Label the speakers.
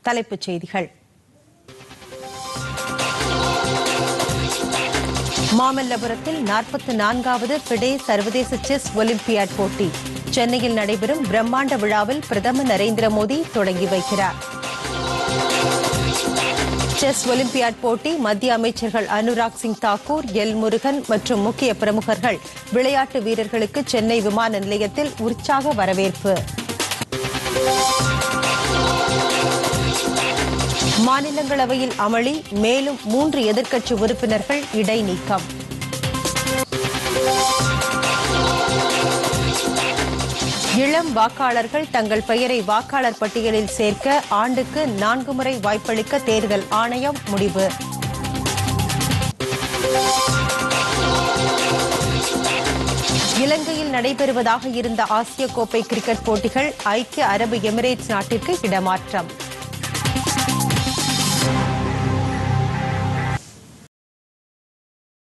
Speaker 1: தலைப்புச் செய்திகள் மாமல்லபுரத்தில் நாற்பத்தி நான்காவது பிடே சர்வதேச செஸ் ஒலிம்பியாட் போட்டி சென்னையில் நடைபெறும் பிரம்மாண்ட விழாவில் பிரதமர் நரேந்திர மோடி தொடங்கி வைக்கிறார் செஸ் ஒலிம்பியாட் போட்டி மத்திய அமைச்சர்கள் அனுராக் சிங் தாக்கூர் எல் முருகன் மற்றும் முக்கிய பிரமுகர்கள் விளையாட்டு வீரர்களுக்கு சென்னை விமான நிலையத்தில் உற்சாக வரவேற்பு மாநிலங்களவையில் அமளி மேலும் மூன்று எதிர்க்கட்சி உறுப்பினர்கள் இடைநீக்கம் இளம் வாக்காளர்கள் தங்கள் பெயரை வாக்காளர் பட்டியலில் சேர்க்க ஆண்டுக்கு நான்கு முறை வாய்ப்பளிக்க தேர்தல் ஆணையம் முடிவு இலங்கையில் நடைபெறுவதாக இருந்த ஆசிய கோப்பை கிரிக்கெட் போட்டிகள் ஐக்கிய அரபு எமிரேட்ஸ் நாட்டிற்கு இடமாற்றம்